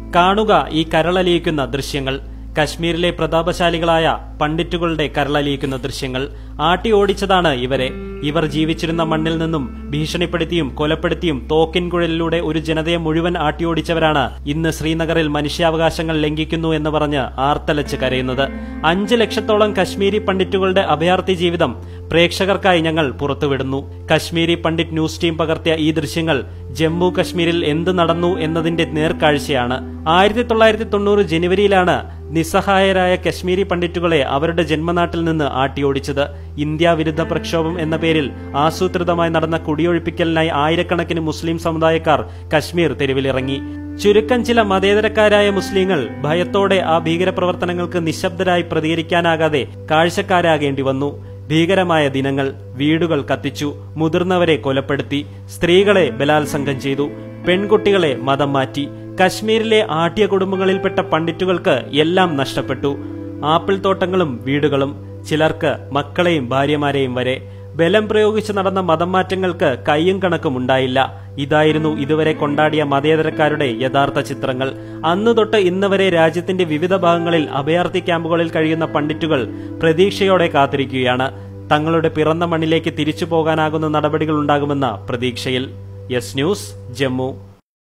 കാണുക ഈ കരളലിയിക്കുന്ന ദൃശ്യങ്ങൾ കശ്മീരിലെ പ്രതാപശാലികളായ പണ്ഡിറ്റുകളുടെ കരളലിയിക്കുന്ന ദൃശ്യങ്ങൾ ആട്ടി ഓടിച്ചതാണ് ഇവരെ ഇവർ ജീവിച്ചിരുന്ന മണ്ണിൽ നിന്നും ഭീഷണിപ്പെടുത്തിയും കൊലപ്പെടുത്തിയും തോക്കിൻകുഴലിലൂടെ ഒരു ജനതയെ മുഴുവൻ ആട്ടിയോടിച്ചവരാണ് ഇന്ന് ശ്രീനഗറിൽ മനുഷ്യാവകാശങ്ങൾ ലംഘിക്കുന്നു എന്ന് പറഞ്ഞ് ആർത്തലച്ച് കരയുന്നത് അഞ്ച് ലക്ഷത്തോളം കശ്മീരി പണ്ഡിറ്റുകളുടെ അഭയാർത്ഥി ജീവിതം പ്രേക്ഷകർക്കായി ഞങ്ങൾ പുറത്തുവിടുന്നു കശ്മീരി പണ്ഡിറ്റ് ന്യൂസ് ടീം പകർത്തിയ ഈ ദൃശ്യങ്ങൾ ജമ്മു കശ്മീരിൽ എന്ത് നടന്നു എന്നതിന്റെ നേർക്കാഴ്ചയാണ് ആയിരത്തി തൊള്ളായിരത്തി തൊണ്ണൂറ് ജനുവരിയിലാണ് നിസ്സഹായരായ കശ്മീരി പണ്ഡിറ്റുകളെ അവരുടെ ജന്മനാട്ടിൽ നിന്ന് ആട്ടിയോടിച്ചത് ഇന്ത്യ വിരുദ്ധ പ്രക്ഷോഭം എന്ന പേരിൽ ആസൂത്രിതമായി നടന്ന കുടിയൊഴിപ്പിക്കലിനായി ആയിരക്കണക്കിന് മുസ്ലിം സമുദായക്കാർ കശ്മീർ തെരുവിലിറങ്ങി ചുരുക്കം ചില മതേതരക്കാരായ മുസ്ലിങ്ങൾ ഭയത്തോടെ ആ ഭീകരപ്രവർത്തനങ്ങൾക്ക് നിശബ്ദരായി പ്രതികരിക്കാനാകാതെ കാഴ്ചക്കാരാകേണ്ടി വന്നു ഭീകരമായ ദിനങ്ങൾ വീടുകൾ കത്തിച്ചു മുതിർന്നവരെ കൊലപ്പെടുത്തി സ്ത്രീകളെ ബലാത്സംഗം ചെയ്തു പെൺകുട്ടികളെ മതം മാറ്റി കശ്മീരിലെ ആട്ടിയ കുടുംബങ്ങളിൽപ്പെട്ട പണ്ഡിറ്റുകൾക്ക് എല്ലാം നഷ്ടപ്പെട്ടു ആപ്പിൾ തോട്ടങ്ങളും വീടുകളും ചിലർക്ക് മക്കളെയും ഭാര്യമാരെയും വരെ ബലം പ്രയോഗിച്ച് നടന്ന മതം മാറ്റങ്ങൾക്ക് കയ്യും കണക്കും ഉണ്ടായില്ല ഇതായിരുന്നു ഇതുവരെ കൊണ്ടാടിയ മതേതരക്കാരുടെ യഥാർത്ഥ ചിത്രങ്ങൾ അന്നു തൊട്ട് ഇന്ന് വരെ രാജ്യത്തിന്റെ വിവിധ ഭാഗങ്ങളിൽ അഭയാർത്ഥി ക്യാമ്പുകളിൽ കഴിയുന്ന പണ്ഡിറ്റുകൾ പ്രതീക്ഷയോടെ കാത്തിരിക്കുകയാണ് തങ്ങളുടെ പിറന്ന മണ്ണിലേക്ക് തിരിച്ചു പോകാനാകുന്ന നടപടികൾ ഉണ്ടാകുമെന്ന പ്രതീക്ഷയിൽ യെസ് ന്യൂസ് ജമ്മു